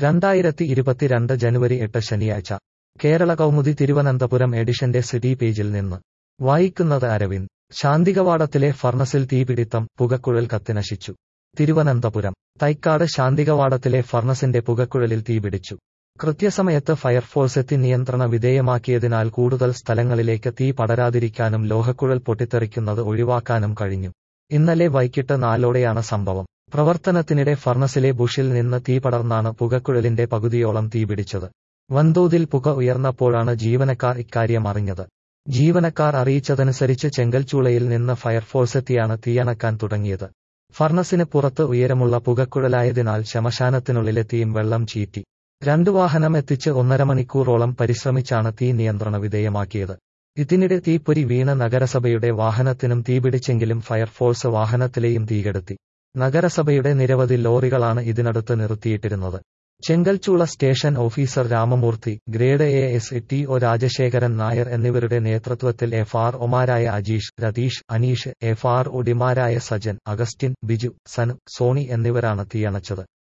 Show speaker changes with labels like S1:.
S1: രണ്ടായിരത്തി ഇരുപത്തിരണ്ട് ജനുവരി എട്ട് ശനിയാഴ്ച കേരള കൗമുദി തിരുവനന്തപുരം എഡിഷന്റെ സിറ്റി പേജിൽ നിന്ന് വായിക്കുന്നത് അരവിന്ദ് ശാന്തികവാടത്തിലെ ഫർണസിൽ തീപിടിത്തം പുകക്കുഴൽ കത്തിനശിച്ചു തിരുവനന്തപുരം തൈക്കാട് ശാന്തികവാടത്തിലെ ഫർണസിന്റെ പുകക്കുഴലിൽ തീപിടിച്ചു കൃത്യസമയത്ത് ഫയർഫോഴ്സ് എത്തി നിയന്ത്രണ വിധേയമാക്കിയതിനാൽ കൂടുതൽ സ്ഥലങ്ങളിലേക്ക് തീ പടരാതിരിക്കാനും ലോഹക്കുഴൽ പൊട്ടിത്തെറിക്കുന്നത് ഒഴിവാക്കാനും കഴിഞ്ഞു ഇന്നലെ വൈകിട്ട് നാലോടെയാണ് സംഭവം പ്രവർത്തനത്തിനിടെ ഫർണസിലെ ബുഷിൽ നിന്ന് തീ പടർന്നാണ് പുകക്കുഴലിന്റെ പകുതിയോളം തീപിടിച്ചത് വൻതോതിൽ പുക ഉയർന്നപ്പോഴാണ് ജീവനക്കാർ ഇക്കാര്യം അറിഞ്ഞത് ജീവനക്കാർ അറിയിച്ചതനുസരിച്ച് ചെങ്കൽച്ചൂളയിൽ നിന്ന് ഫയർഫോഴ്സ് എത്തിയാണ് തീയണക്കാൻ തുടങ്ങിയത് ഫർണസിന് പുറത്ത് ഉയരമുള്ള പുകക്കുഴലായതിനാൽ ശ്മശാനത്തിനുള്ളിലെത്തിയും വെള്ളം ചീറ്റി രണ്ടു വാഹനം എത്തിച്ച് ഒന്നര മണിക്കൂറോളം പരിശ്രമിച്ചാണ് തീ നിയന്ത്രണ വിധേയമാക്കിയത് ഇതിനിടെ തീപ്പൊരി വീണ നഗരസഭയുടെ വാഹനത്തിനും തീപിടിച്ചെങ്കിലും ഫയർഫോഴ്സ് വാഹനത്തിലെയും തീകെടുത്തി നഗരസഭയുടെ നിരവധി ലോറികളാണ് ഇതിനടുത്ത് നിർത്തിയിട്ടിരുന്നത് Chenkalchoola station officer Ramamoorthy grade A S T O Rajasekharan Nair എന്നിവരുടെ നേതൃത്വത്തിൽ എഫ് ആർ ഒമാരായ അജീഷ് രതീഷ് അനീഷ് എഫ് ആർ ഒഡിമാരായ സജൻ അഗസ്റ്റിൻ ബിജു സനു സോണി എന്നിവരാണ് തീയണച്ചത്